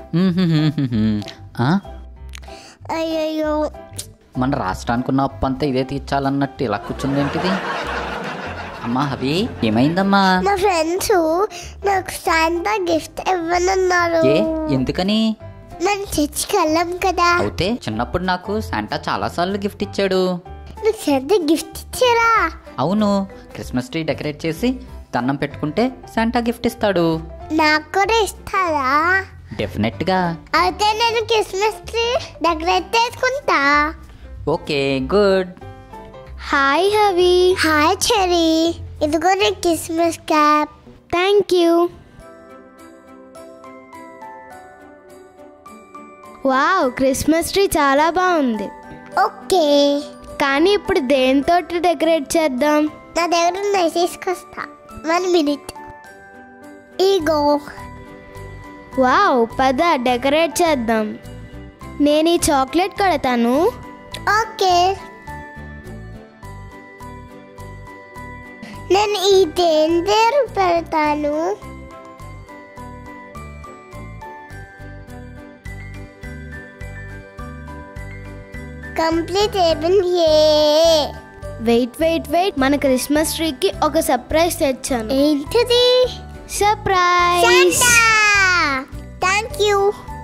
మ్మ్హ్మ్మ్మ్మ్మ్. ఆ? అయ్యయ్యో మన రాష్ట్రానికి ఉన్న అప్పు అంతా ఇదే తీర్చాలన్నట్టు ఇలా కూర్చుందేంటిది అమ్మా అవి ఏమైందమ్మా మా ఫ్రెండ్స్ నాకు శాంతా గిఫ్ట్ ఇవ్వనున్నారు ఏ ఎందుకని మనం చర్చికి వెళ్ళాం కదా అయితే చిన్నప్పుడు నాకు శాంటా చాలాసార్లు గిఫ్ట్ ఇచ్చాడు నీకు శాంతా గిఫ్ట్ ఇచ్చారా అవును క్రిస్మస్ ట్రీ డెకరేట్ చేసి దండం పెట్టుకుంటే శాంటా గిఫ్ట్ ఇస్తాడు నాకు కూడా ఇస్తారా డెఫినెట్గా అయితే నేను క్రిస్మస్ ట్రీ డెకరేట్ చేసుకుంటా okay good hi Havi hi Cherry ఇదిగో నీ Christmas cap thank you wow Christmas tree చాలా బాగుంది ఓకే కానీ ఇప్పుడు దేంతో డెకరేట్ చేద్దాం నా దగ్గర ఉన్నాయి తీసుకొస్తా వన్ మినిట్ ఈగో వావ్ పద డెకరేట్ చేద్దాం నేను ఈ చాక్లెట్ కడతాను ఓకే నేను ఈ దేందేరు పెడతాను కంప్లీట్ అయిపోయింది ఏ వెయిట్ వెయిట్ వెయిట్ మన క్రిస్మస్ ట్రీకి ఒక సర్ప్రైజ్ తెచ్చాను ఏంటిది సర్ప్రైజ్ థ్యాంక్ యూ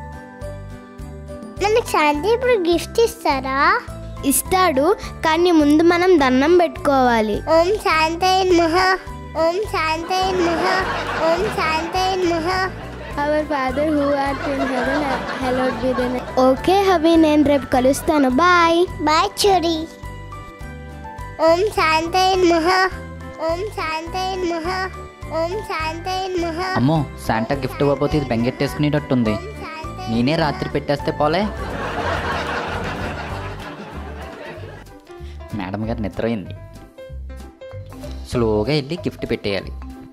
మనకి శాంతి ఇప్పుడు గిఫ్ట్ ఇస్తారా ఇస్తాడు కానీ ముందు మనం దండం పెట్టుకోవాలి ఓం శాంతయ మహ ఓం శాంతయ మహ ఓం శాంతయ మహ our father who are in heaven hallowed be the okay Havi నేను రేపు కలుస్తాను బాయ్ బాయ్ చెరి ఓం శాంతయ మహ ఓం శాంతయ మహ ఓం శాంతయ మహ అమ్మో శాంటా గిఫ్ట్ ఇవ్వకపోతే ఇది బెంగెట్టేసుకునేటట్టుంది ఓం శాంతయ నేనే రాత్రి పెట్టేస్తే పోలే మేడం గారు నిద్రపోయింది స్లోగా వెళ్ళి గిఫ్ట్ పెట్టేయాలి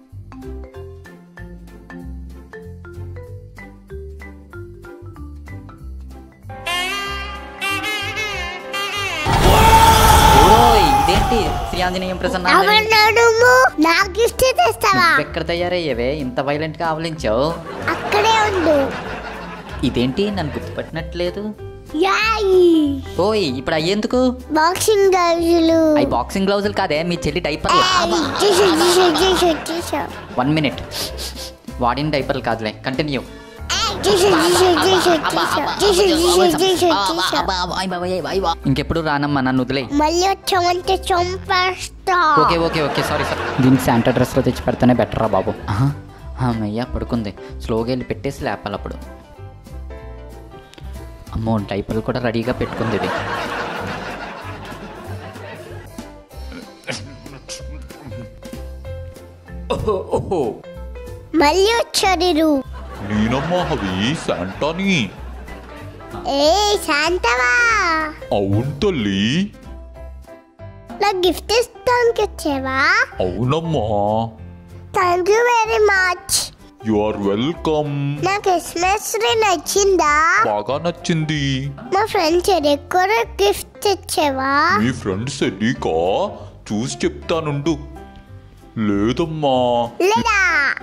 ఓయ్, ఇదేంటి శ్రీ ఆంజనేయం ప్రసన్న ఎవరు నా గిఫ్ట్ తెస్తావా ఎక్కడ తయారయ్యేవే ఇంత వైలెంట్ గా ఆవలించావు అక్కడే ఉండు ఇదేంటి నన్ను గుర్తుపట్టినట్లేదు యాయ్ ఓయ్ ఇప్పుడు అయ్యేందుకు బాక్సింగ్ గర్జులు అవి బాక్సింగ్ గ్లౌజులు కాదే మీ చెల్లి డైపర్ చూసు చూసు చూసు చూసు వన్ మినిట్ వాడిన డైపర్లు కాదులే కంటిన్యూ చూసు చూసు చూసు చూసు చూసు చూసు చూసు ఇంకెప్పుడు రానమ్మా నన్ను వదిలే మళ్ళీ వచ్చామంటే చంపేస్తా okay okay okay sorry sir దీనికి శాంటా డ్రెస్లో తెచ్చి పెడితేనే బెటర్ రా బాబు ఆహా, అమ్మయ్య పడుకుంది స్లోగా వెళ్ళి పెట్టేసి లేపాలి అప్పుడు అమ్మో డైపర్లు కూడా రెడీగా పెట్టుకుంది ఇది ఓహో, ఓహో మళ్ళీ వచ్చారు నేనమ్మా అవి శాంటాని ఏ శాంతవా అవును తల్లి నాకు గిఫ్ట్ ఇస్తానికి వచ్చావా అవునమ్మా thank you very much you are welcome నా క్రిస్మస్ ట్రీ నచ్చిందా బాగా నచ్చింది మా ఫ్రెండ్స్ ఎక్కువ గిఫ్ట్ తెచ్చావా మీ ఫ్రెండ్స్ ఎడీకా చూసి చెప్తానుండు లేదమ్మా లేదా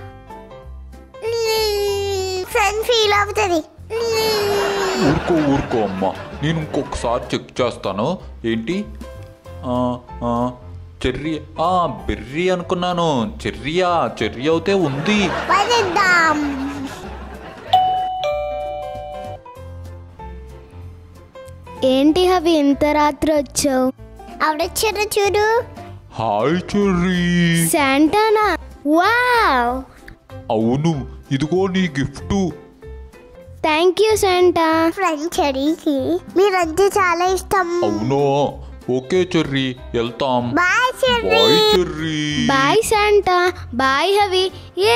ఫ్రెండ్ ఫీల్ అవుతుంది ఊరుకో ఊరుకో అమ్మా నేను ఇంకొకసారి చెక్ చేస్తాను ఏంటి ఆ, ఆ, చెర్రీ ఆ బెర్రీ అనుకున్నాను చెర్రీయా చెర్రీ అయితే ఉంది పదిద్దాం ఏంటి హవి ఇంత రాత్రి వచ్చావు ఆవిడొచ్చారు చూడు హాయ్ చెర్రీ శాంటానా వావ్ అవును ఇదిగో నీ gift thank you Santa friend చెరీకి మీరంటే చాలా ఇష్టం అవునో ఓకే చెర్రీ వెళ్తాం bye Cherry bye Cherry bye Santa bye Havi ఏ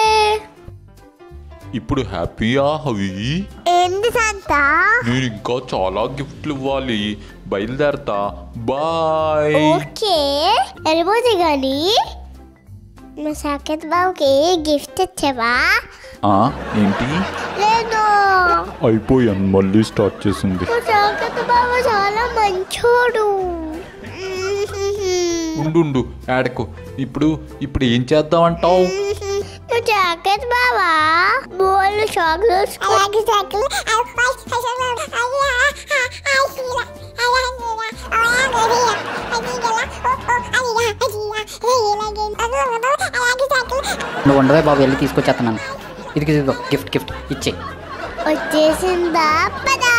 ఇప్పుడు హ్యాపీయా హవి ఏంటి శాంత నేను ఇంకా చాలా గిఫ్ట్లు ఇవ్వాలి బయలుదేరతా బాయ్ ఓకే వెళ్ళిపోతే కానీ మా సాకేత్ బాబుకి గిఫ్ట్ ఇచ్చావా ఆ, ఏంటి లేదు అయిపోయాను మళ్ళీ స్టార్ట్ చేసింది మా సాకేత్ బాబు చాలా మంచోడు ఉండు ఉండు ఆడకు ఇప్పుడు ఇప్పుడు ఏం చేద్దామంటావు నువ్వు జాకెట్ బావా బోల్ షాప్ చాక్లెట్స్ అలాగే సైకిల్ నువ్వు ఉండవే బాబు వెళ్ళి తీసుకొచ్చేస్తున్నాను ఇదిగో ఇదిగో గిఫ్ట్ గిఫ్ట్ ఇచ్చే వచ్చేసిందా పదా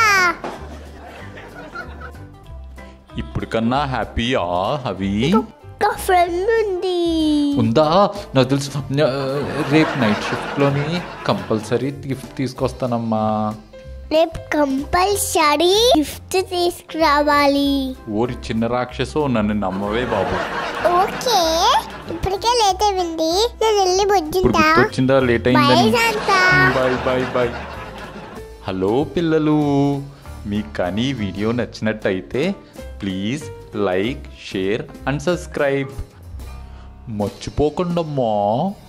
ఇప్పుడు కన్నా హ్యాపీయా అవి ఒక ఫ్రెండ్ ఉంది ఉందా నాకు తెలుసు న- రేపు నైట్ షిఫ్ట్లోని కంపల్సరీ గిఫ్ట్ తీసుకొస్తానమ్మా రేపు కంపల్సరీ గిఫ్ట్ తీసుకురావాలి ఓరి చిన్న రాక్షసు నన్ను నమ్మవే బాబు ఓకే ఇప్పటికే లేట్ అయింది నేను వెళ్ళి ఇప్పుడు బొజ్జింటా గుర్తొచ్చిందా లేట్ బై అయిందని Santa bye bye bye hello పిల్లలు మీకు కానీ ఈ వీడియో నచ్చినట్టయితే please like share and subscribe మర్చిపోకండమ్మా